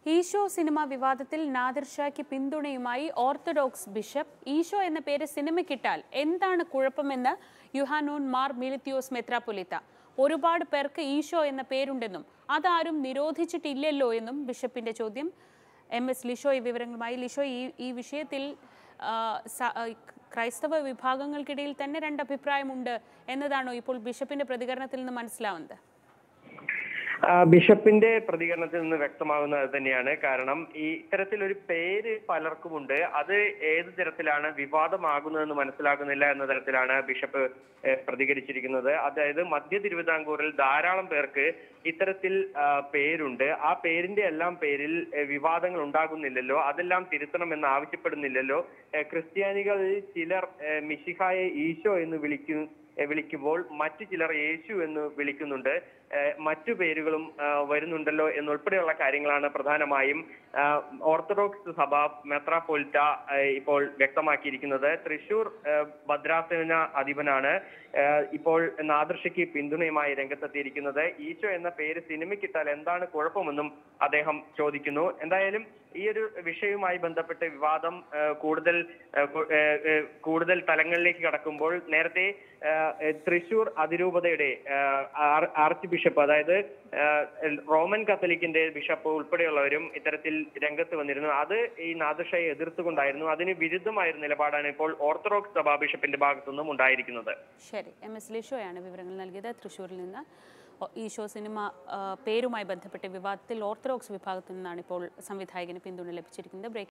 ഈശോ സിനിമ വിവാദത്തിൽ നാദിർ ഷായ്ക്ക് പിന്തുണയുമായി ഓർത്തഡോക്സ് ബിഷപ്പ് ഈശോ എന്ന പേര് സിനിമയ്ക്കിട്ടാൽ എന്താണ് കുഴപ്പമെന്ന് യുഹാനൂൻ മാർ മിലിത്തിയോസ് മെത്രാപ്പൊലിത്ത ഒരുപാട് പേർക്ക് ഈശോ എന്ന പേരുണ്ടെന്നും അതാരും നിരോധിച്ചിട്ടില്ലല്ലോ എന്നും ബിഷപ്പിന്റെ ചോദ്യം എം എസ് ലിഷോ ഈ വിവരങ്ങളുമായി ലിഷോ ഈ ഈ വിഷയത്തിൽ ആ, സ- ആ, ക്രൈസ്തവ വിഭാഗങ്ങൾക്കിടയിൽ തന്നെ രണ്ട് അഭിപ്രായമുണ്ട് എന്നതാണോ ഇപ്പോൾ ബിഷപ്പിന്റെ പ്രതികരണത്തിൽ നിന്ന് മനസ്സിലാവുന്നത് ആ, ബിഷപ്പിന്റെ പ്രതികരണത്തിൽ നിന്ന് വ്യക്തമാകുന്നത് അത് തന്നെയാണ് കാരണം ഈ ഇത്തരത്തിലൊരു പേര് പലർക്കുമുണ്ട് അത് ഏത് തരത്തിലാണ് വിവാദമാകുന്നതെന്ന് മനസ്സിലാകുന്നില്ല എന്ന തരത്തിലാണ് ബിഷപ്പ് ഏഹ്, പ്രതികരിച്ചിരിക്കുന്നത് അതായത് മധ്യ തിരുവിതാംകൂറിൽ ധാരാളം പേർക്ക് ഇത്തരത്തിൽ ആ, പേരുണ്ട് ആ പേരിന്റെ എല്ലാം പേരിൽ ഏഹ്, വിവാദങ്ങൾ ഉണ്ടാകുന്നില്ലല്ലോ അതെല്ലാം തിരുത്തണമെന്ന് ആവശ്യപ്പെടുന്നില്ലല്ലോ ഏഹ്, ക്രിസ്ത്യാനികളിൽ ചിലർ ഏഹ്, മിശിഹായെ ഈശോ എന്ന് വിളിക്കും ഏഹ് വിളിക്കുമ്പോൾ മറ്റു ചിലർ യേശു എന്ന് വിളിക്കുന്നുണ്ട് ഏഹ് മറ്റു പേരുകളും ആഹ് വരുന്നുണ്ടല്ലോ എന്നുൾപ്പെടെയുള്ള കാര്യങ്ങളാണ് പ്രധാനമായും ആഹ് ഓർത്തഡോക്സ് സഭ മെത്രാപ്പൊലിറ്റ ആഹ് ഇപ്പോൾ വ്യക്തമാക്കിയിരിക്കുന്നത് തൃശൂർ ആഹ് ഭദ്രാസന അധിപനാണ് ആഹ് ഇപ്പോൾ നാദൃശയ്ക്ക് പിന്തുണയുമായി രംഗത്തെത്തിയിരിക്കുന്നത് ഈശോ എന്ന പേര് സിനിമയ്ക്കിട്ടാൽ എന്താണ് കുഴപ്പമെന്നും അദ്ദേഹം ചോദിക്കുന്നു എന്തായാലും ഈ ഒരു വിഷയവുമായി ബന്ധപ്പെട്ട് വിവാദം ആഹ് കൂടുതൽ ആഹ് കു- ആഹ് ആഹ് കൂടുതൽ തലങ്ങളിലേക്ക് കടക്കുമ്പോൾ നേരത്തെ ആഹ് ആഹ് തൃശൂർ അതിരൂപതയുടെ ആഹ് ആർ- ആർച്ച് ബിഷപ്പ് അതായത് ആഹ് റോമൻ കത്തലിക്കിന്റെ ബിഷപ്പ് ഉൾപ്പെടെയുള്ളവരും ഇത്തരത്തിൽ രംഗത്ത് വന്നിരുന്നു അത് ഈ നാദൃഷയെ എതിർത്തുകൊണ്ടായിരുന്നു അതിന് വിരുദ്ധമായ ഒരു നിലപാടാണ് ഇപ്പോൾ ഓർത്തഡോക്സ് സഭാ ബിഷപ്പിന്റെ ഭാഗത്തുനിന്നും ഉണ്ടായിരിക്കുന്നത് ശരി എം എസ് ലിഷോയാണ് വിവരങ്ങൾ നൽകിയത് തൃശ്ശൂരിൽ നിന്ന് ഒ- ഈശോ സിനിമ ആ, പേരുമായി ബന്ധപ്പെട്ട വിവാദത്തിൽ ഓർത്തഡോക്സ് വിഭാഗത്തിൽ നിന്നാണ് ഇപ്പോൾ സംവിധായകന് പിന്തുണ ലഭിച്ചിരിക്കുന്നത് ബ്രേക്ക്